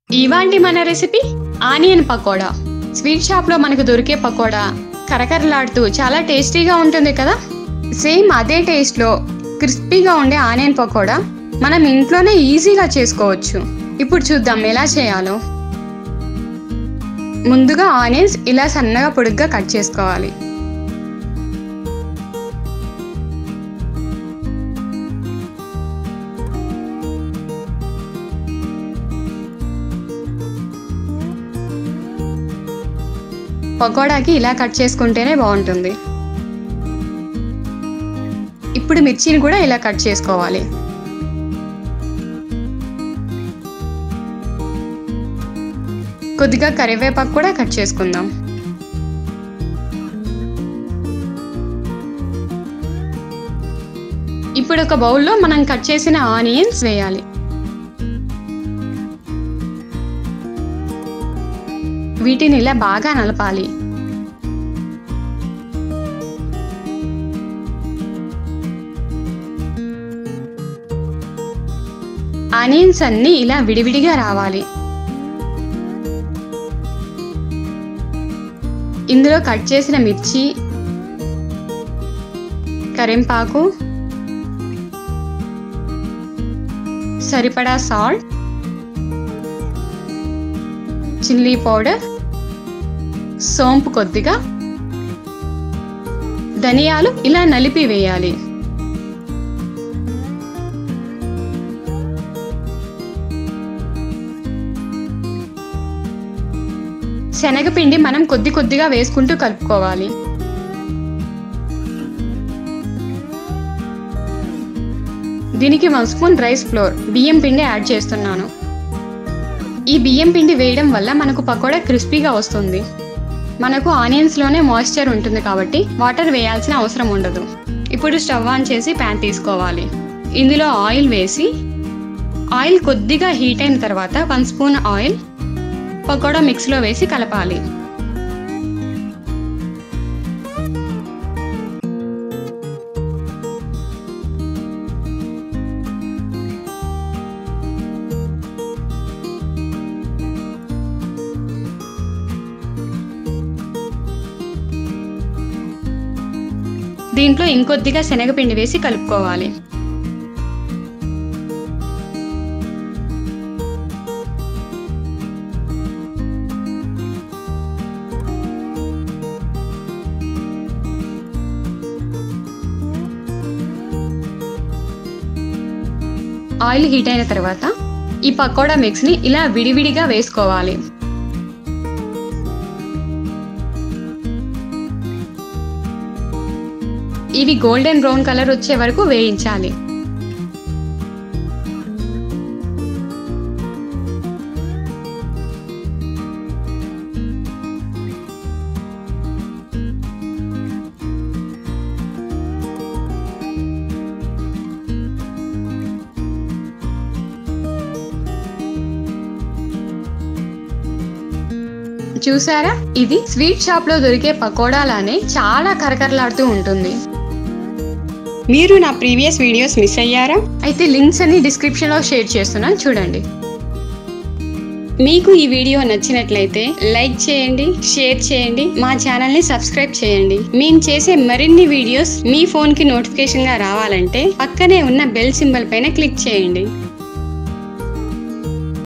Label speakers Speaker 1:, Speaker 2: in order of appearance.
Speaker 1: ఇవాంటి మన recipe onion pakoda sweet షాప్లో మనకు దొరికే పకోడా కరకరలాడుతూ చాలా టేస్టీగా ఉంటుంది కదా సేమ్ అదే టేస్ట్లో క్రిస్పీగా ఉండే ఆనియన్ పకోడా మనం ఇంట్లోనే ఈజీగా చేసుకోవచ్చు ఇప్పుడు చూద్దాం ఎలా చేయాలో ముందుగా ఆనియన్స్ ఇలా సన్నగా పొడుగ్గా కట్ చేసుకోవాలి పకోడాకి ఇలా కట్ చేసుకుంటేనే బాగుంటుంది ఇప్పుడు మిర్చిని కూడా ఇలా కట్ చేసుకోవాలి కొద్దిగా కరివేపాకు కూడా కట్ చేసుకుందాం ఇప్పుడు ఒక బౌల్లో మనం కట్ చేసిన ఆనియన్స్ వేయాలి వీటిని ఇలా బాగా నలపాలి ఆనియన్స్ అన్నీ ఇలా విడివిడిగా రావాలి ఇందులో కట్ చేసిన మిర్చి కరింపాకు సరిపడా సాల్ట్ చిల్లీ పౌడర్ సోంపు కొద్దిగా ధనియాలు ఇలా నలిపి వేయాలి శనగపిండి మనం కొద్ది కొద్దిగా వేసుకుంటూ కలుపుకోవాలి దీనికి వన్ స్పూన్ రైస్ ఫ్లోర్ బియ్యం పిండి యాడ్ చేస్తున్నాను ఈ బియ్యం పిండి వేయడం వల్ల మనకు పకోడా క్రిస్పీగా వస్తుంది మనకు ఆనియన్స్లోనే మాయిశ్చర్ ఉంటుంది కాబట్టి వాటర్ వేయాల్సిన అవసరం ఉండదు ఇప్పుడు స్టవ్ ఆన్ చేసి ప్యాన్ తీసుకోవాలి ఇందులో ఆయిల్ వేసి ఆయిల్ కొద్దిగా హీట్ అయిన తర్వాత వన్ స్పూన్ ఆయిల్ పకోడా మిక్స్లో వేసి కలపాలి దీంట్లో ఇంకొద్దిగా శనగపిండి వేసి కలుపుకోవాలి ఆయిల్ హీట్ అయిన తర్వాత ఈ పకోడా మిక్స్ని ఇలా విడివిడిగా వేసుకోవాలి ఇవి గోల్డెన్ బ్రౌన్ కలర్ వచ్చే వరకు వేయించాలి చూసారా ఇది స్వీట్ షాప్ లో దొరికే పకోడాలానే చాలా కరకరలాడుతూ ఉంటుంది మీరు నా ప్రీవియస్ వీడియోస్ మిస్ అయ్యారా అయితే లింక్స్ అన్ని డిస్క్రిప్షన్ లో షేర్ చేస్తున్నాను చూడండి మీకు ఈ వీడియో నచ్చినట్లయితే లైక్ చేయండి షేర్ చేయండి మా ఛానల్ ని సబ్స్క్రైబ్ చేయండి మేము చేసే మరిన్ని వీడియోస్ మీ ఫోన్ కి నోటిఫికేషన్ గా రావాలంటే పక్కనే ఉన్న బెల్ సింబల్ పైన క్లిక్ చేయండి